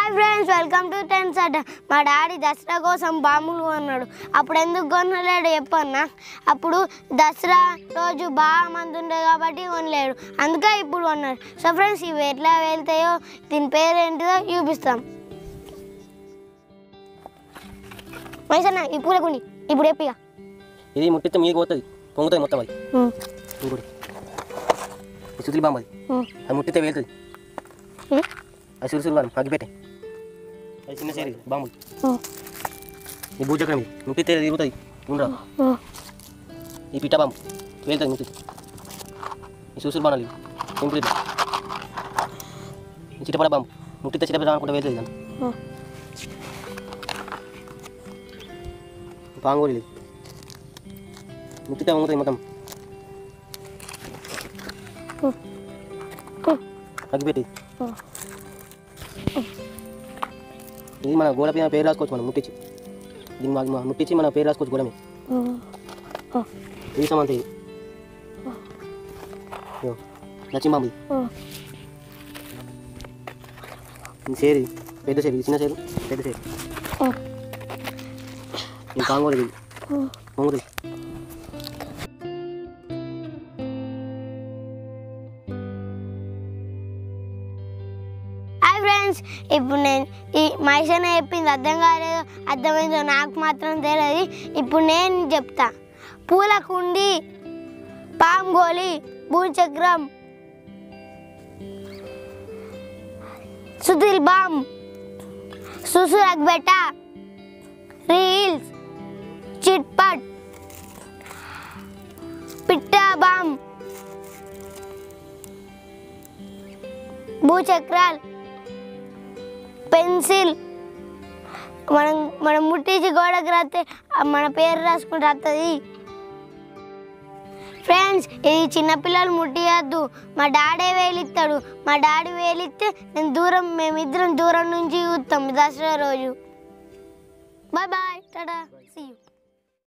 hi friends welcome to టెన్స్ అడ్డ మా డాడీ దసరా కోసం బాంబులు కొన్నాడు అప్పుడు ఎందుకు కొనలేడు చెప్పన్నా అప్పుడు దసరా రోజు బాగా మంది ఉండే కాబట్టి కొనలేడు అందుకే ఇప్పుడు కొన్నాడు సో ఫ్రెండ్స్ ఇవి ఎట్లా వెళ్తాయో దీని పేరు ఏంటిదో చూపిస్తాం మైసన్న ఈ పూల కుండి ఇప్పుడు ఎప్పిగా ఇది ముట్టిస్తే మీకు పోతుంది పొంగుతుంది మొత్తం అది ఇంకోటి ఈ సుతిలి బాంబు అది అది ముట్టితే వెళ్తుంది అది సురుసులు వాడు అగ్గిపెట్టే అది చిన్న సేరి బాంబు ఈ భూచక్రం ఇది ముట్టితే తిరుగుతుంది ఉండరా ఈ పిట్ట బాంబు వెళ్తుంది ముట్టి ఈ సుసులు బాణాలు ఇవి సింపుల్ ఇది ఈ చిట్టపడ బాంబు ముట్టితే చిట్టపడ అనుకుంటే వెళ్తుంది దాన్ని పాంగోలి ఇది ముట్టితే వంగుతుంది మొత్తం అగ్గిపెట్టి ఇది మన గోడ పైన పేరు రాసుకోవచ్చు మనం ముట్టించి దీన్ని మా- మా- ముట్టించి మన పేరు రాసుకోవచ్చు గోడ మీద ఇది సమంత ఇది ఇదిగో, లక్ష్మీబాబు ఇది ఇది సేరు ఇది పెద్ద సేరు ఇది చిన్న సేరు పెద్ద సేరు ఇది కాంగోలు ఇది పొంగుతుంది హాయ్ ఫ్రెండ్స్ ఇప్పుడు నేను ఈ మైసన్న చెప్పింది అర్థం కాలేదు అర్థమైందో నాకు మాత్రం తెలియదు ఇప్పుడు నేను చెప్తా పూల కుండి పామ్ గోలి భూచక్రం సుధీల్ బామ్ సుసురక్ బెట్ట రీల్స్ చిట్పట్ పిట్టా బామ్ భూచక్రాలు పెన్సిల్ మనం మనం ముట్టించి గోడకు రాస్తే ఆ మన పేరు రాసుకుంటే వస్తుంది ఫ్రెండ్స్ ఇది చిన్నపిల్లలు ముట్టియద్దు మా డాడీ వేలిస్తాడు మా డాడీ వేలిస్తే నేను దూరం మేమిద్దరం దూరం నుంచి చూస్తాం దసరా రోజు bye bye tata see you